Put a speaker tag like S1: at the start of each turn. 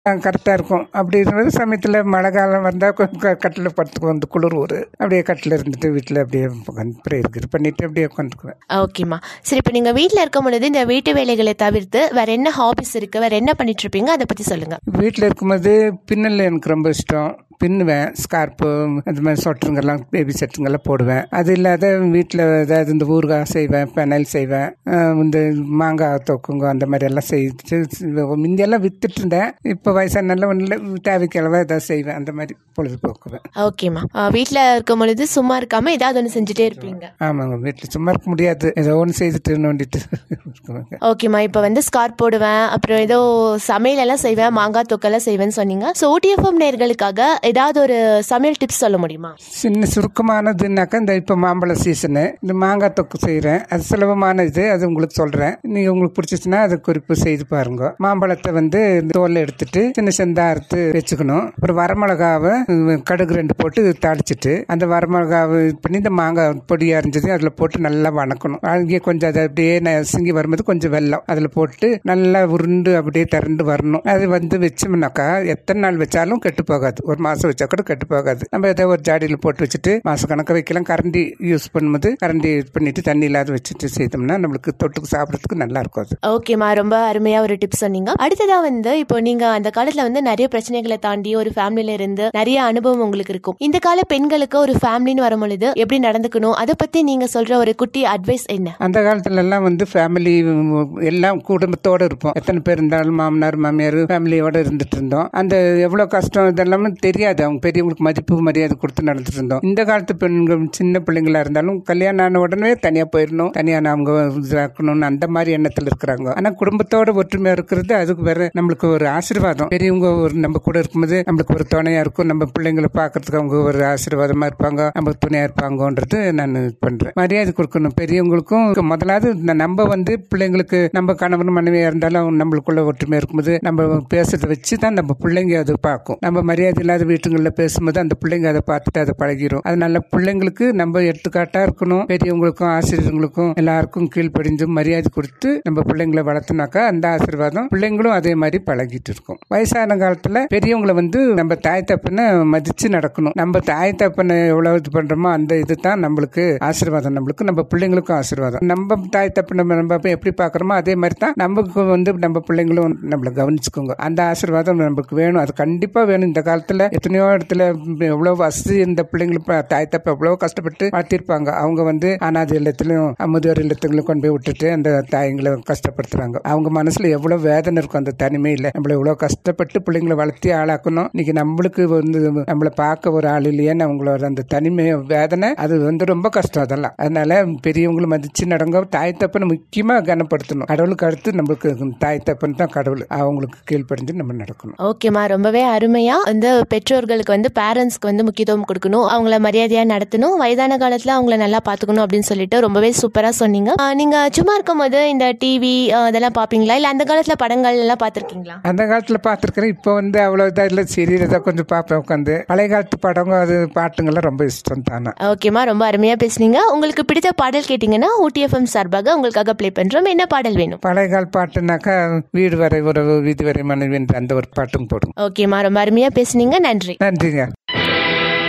S1: கரெக்டாக இருக்கும் அப்படி இருக்கிற சமயத்தில் மழை காலம் வந்தால் கொஞ்சம் கட்டில் படுத்துக்கு வந்து குளிர் ஊறு அப்படியே கட்டில் இருந்துட்டு வீட்டில் அப்படியே உட்காந்து ப்ரேயர் இது பண்ணிட்டு அப்படியே உட்காந்துக்குவேன்
S2: ஓகேம்மா சரி இப்போ நீங்கள் வீட்டில் இருக்கும் பொழுது இந்த வீட்டு வேலைகளை தவிர்த்து வேற என்ன ஹாபிஸ் இருக்கு வேற என்ன பண்ணிட்டு இருப்பீங்க அதை பற்றி சொல்லுங்க
S1: வீட்டில் இருக்கும்போது பின்னல் எனக்கு ரொம்ப இஷ்டம் பின்னுவேன் ஸ்கார்ப்பு அந்த மாதிரி சொட்டருங்கெல்லாம் பேபி செட்டுங்கெல்லாம் போடுவேன் அது இல்லாத வீட்டில் ஏதாவது இந்த ஊறுகாய் செய்வேன் பெனல் செய்வேன் அஹ் இந்த மாங்காய் தொக்குங்க அந்த மாதிரி எல்லாம் செய்து முந்தியெல்லாம் வித்துட்டு இருந்தேன் இப்போ வயசானால ஒன்றில் தேவைக்கிழவை ஏதாவது செய்வேன் அந்த மாதிரி பொழுதுபோக்குவேன்
S2: ஓகேம்மா வீட்டில் இருக்கும் பொழுது சும்மா இருக்காம ஏதாவது ஒன்று செஞ்சுட்டே இருப்பீங்க
S1: ஆமாங்க வீட்டில் சும்மா இருக்க முடியாது ஏதோ ஒன்று செய்துட்டு நோண்டிட்டு இருக்குவேங்க
S2: ஓகேம்மா இப்போ வந்து ஸ்கார்ப் போடுவேன் அப்புறம் ஏதோ சமையல் எல்லாம் செய்வேன் மாங்காய் தொக்கெல்லாம் செய்வேன்னு சொன்னீங்க ஸோ ஓடிஎஃப்எம் நேர்களுக்காக ஏதாவது ஒரு சமையல் டிப்ஸ் சொல்ல முடியுமா
S1: சின்ன சுருக்கமானதுனாக்கா இந்த இப்போ மாம்பழ சீசனு இந்த மாங்காய் தொக்கு செய்கிறேன் அது சுலபமான இது அது உங்களுக்கு சொல்கிறேன் நீங்கள் உங்களுக்கு பிடிச்சிச்சுன்னா அதை குறிப்பு செய்து பாருங்க மாம்பழத்தை வந்து இந்த தோல் எடுத்துட்டு சின்ன சின்னதா அறுத்து வச்சுக்கணும் அப்புறம் வரமிளகாவை உம், கடுகு ரெண்டு போட்டு தாளிச்சிட்டு அந்த வரமிளகாவை இது பண்ணி இந்த மாங்காய் பொடி அரிஞ்சது அதில் போட்டு நல்லா வணக்கணும் அங்கே கொஞ்சம் அதை அப்படியே நசுங்கி வரும்போது கொஞ்சம் வெல்லம் அதில் போட்டு நல்லா உருண்டு அப்படியே திரண்டு வரணும் அது வந்து வச்சோம்னாக்கா எத்தனை நாள் வச்சாலும் கெட்டு போகாது ஒரு மாதம் வச்சா கூட கெட்டு போகாது நம்ம ஏதோ ஒரு ஜாடியில் போட்டு வச்சுட்டு மாச கணக்கு வைக்கலாம் கரண்டி யூஸ் பண்ணும்போது கரண்டி இது பண்ணிட்டு தண்ணி இல்லாத வச்சுட்டு செய்தோம்னா நம்மளுக்கு தொட்டுக்கு சாப்பிட்றதுக்கு நல்லா இருக்கும் அது
S2: ஓகேம்மா ரொம்ப அருமையா ஒரு டிப்ஸ் சொன்னீங்க அடுத்ததா வந்து இப்போ நீங்க அந்த காலத்துல வந்து நிறைய பிரச்சனைகளை தாண்டி ஒரு ஃபேமிலில இருந்து நிறைய அனுபவம் உங்களுக்கு இருக்கும் இந்த கால பெண்களுக்கு ஒரு ஃபேமிலின்னு வரும் பொழுது எப்படி நடந்துக்கணும் அதை பத்தி நீங்க சொல்ற ஒரு குட்டி அட்வைஸ் என்ன
S1: அந்த காலத்துல எல்லாம் வந்து ஃபேமிலி எல்லாம் குடும்பத்தோட இருப்போம் எத்தனை பேர் இருந்தாலும் மாமனார் மாமியார் ஃபேமிலியோட இருந்துட்டு இருந்தோம் அந்த எவ்வளவு கஷ்டம் இதெல்லாமே தெரியாது அவங்க பெரியவங்களுக்கு மதிப்பு மரியாதை கொடுத்து நடந்துட்டு இருந்தோம் இந்த காலத்து பெண்கள் சின்ன பிள்ளைங்களா இருந்தாலும் கல்யாணம் ஆன உடனே தனியா போயிடணும் தனியா அவங்க இதாக்கணும்னு அந்த மாதிரி எண்ணத்துல இருக்கிறாங்க ஆனா குடும்பத்தோட ஒற்றுமையா இருக்கிறது அதுக்கு வேற நம்மளுக்கு ஒரு ஆசீர்வாதம் பெரியவங்க ஒரு நம்ம கூட இருக்கும்போது நம்மளுக்கு ஒரு துணையா இருக்கும் நம்ம பிள்ளைங்களை பார்க்கறதுக்கு அவங்க ஒரு ஆசீர்வாதமா இருப்பாங்க நம்ம துணையா இருப்பாங்கன்றது நான் இது பண்றேன் மரியாதை கொடுக்கணும் பெரியவங்களுக்கும் முதலாவது ந- நம்ம வந்து பிள்ளைங்களுக்கு நம்ம கணவன் மனைவியா இருந்தாலும் அவங்க நம்மளுக்குள்ள ஒற்றுமையா இருக்கும்போது நம்ம பேசுறத வச்சு தான் நம்ம பிள்ளைங்க அது பார்க்கும் நம்ம மரியாதை இல்லாத வீட்டுங்களில் பேசும்போது அந்த பிள்ளைங்க அதை பார்த்துட்டு அதை பழகிரும் அதனால பிள்ளைங்களுக்கு நம்ம எடுத்துக்காட்டா இருக்கணும் பெரியவங்களுக்கும் ஆசிரியர்களுக்கும் எல்லாருக்கும் கீழ்ப்படிஞ்சு மரியாதை கொடுத்து நம்ம பிள்ளைங்களை வளர்த்துனாக்கா அந்த ஆசீர்வாதம் பிள்ளைங்களும் அதே மாதிரி பழகிட்டு இருக்கும் வயசான காலத்துல பெரியவங்களை வந்து நம்ம தாய் தப்பனை மதிச்சு நடக்கணும் நம்ம தாய் தப்பனை எவ்வளவு இது பண்றோமோ அந்த இது தான் நம்மளுக்கு ஆசீர்வாதம் நம்மளுக்கு நம்ம பிள்ளைங்களுக்கும் ஆசீர்வாதம் நம்ம தாய் தப்பனை நம்ம அப்ப எப்படி பாக்குறோமோ அதே மாதிரி தான் நமக்கு வந்து நம்ம பிள்ளைங்களும் நம்மளை கவனிச்சுக்கோங்க அந்த ஆசீர்வாதம் நமக்கு வேணும் அது கண்டிப்பா வேணும் இந்த காலத்துல எத்தனையோ இடத்துல எவ்வளவு வசதி இந்த பிள்ளைங்களுக்கு ப- தாய் தப்ப எவ்வளவு கஷ்டப்பட்டு வளர்த்திருப்பாங்க அவங்க வந்து அனாதை இல்லத்திலும் முதியோர் இல்லத்துங்களும் கொண்டு போய் விட்டுட்டு அந்த தாய்ங்களை கஷ்டப்படுத்துறாங்க அவங்க மனசுல எவ்வளவு வேதனை இருக்கும் அந்த தனிமையில நம்மள எவ்வளவு கஷ்டப்பட்டு பிள்ளைங்களை வளர்த்தி ஆளாக்கணும் இன்னைக்கு நம்மளுக்கு வந்து நம்மளை பார்க்க ஒரு ஆள் இல்லையேன்னு அவங்களோட அந்த தனிமை வேதனை அது வந்து ரொம்ப கஷ்டம் அதெல்லாம் அதனால பெரியவங்களை மதிச்சு நடங்க தாய் தப்பனை முக்கியமா கனப்படுத்தணும் கடவுளுக்கு அடுத்து நம்மளுக்கு தாய் தப்பன் தான் கடவுள் அவங்களுக்கு கீழ்ப்படிஞ்சு நம்ம நடக்கணும்
S2: ஓகேம்மா ரொம்பவே அருமையா வந்து பெற்றோர்களுக்கு வந்து பேரண்ட்ஸ்க்கு வந்து முக்கியத்துவம் கொடுக்கணும் அவங்கள மரியாதையா நடத்தணும் வயதான காலத்துல அவங்கள நல்லா பாத்துக்கணும் அப்படின்னு சொல்லிட்டு ரொம்பவே சூப்பரா சொன்னீங்க ஆஹ் நீங்க சும்மா இருக்கும்போது இந்த டிவி இதெல்லாம் பாப்பீங்களா இல்ல அந்த காலத்துல படங்கள் எல்லாம் பாத்திருக்கீங்களா
S1: அந்த காலத்துல பார்த்துருக்கிறேன் இப்போ வந்து அவ்வளோ இதாக இல்லை சீரியல் தான் கொஞ்சம் பார்ப்பேன் உட்காந்து பழைய காலத்து படம் அது பாட்டுங்கள்லாம் ரொம்ப இஷ்டம் தானே
S2: ஓகேம்மா ரொம்ப அருமையா பேசுனீங்க உங்களுக்கு பிடித்த பாடல் கேட்டீங்கன்னா ஊட்டிஎஃப்எம் சார்பாக உங்களுக்காக ப்ளே பண்றோம் என்ன பாடல் வேணும்
S1: பழைய கால பாட்டுனாக்கா வீடு வரை உறவு வீதி வரை மனைவி என்ற அந்த ஒரு பாட்டும் போடும்
S2: ஓகேம்மா ரொம்ப அருமையா பேசுனீங்க நன்றி
S1: நன்றிங்க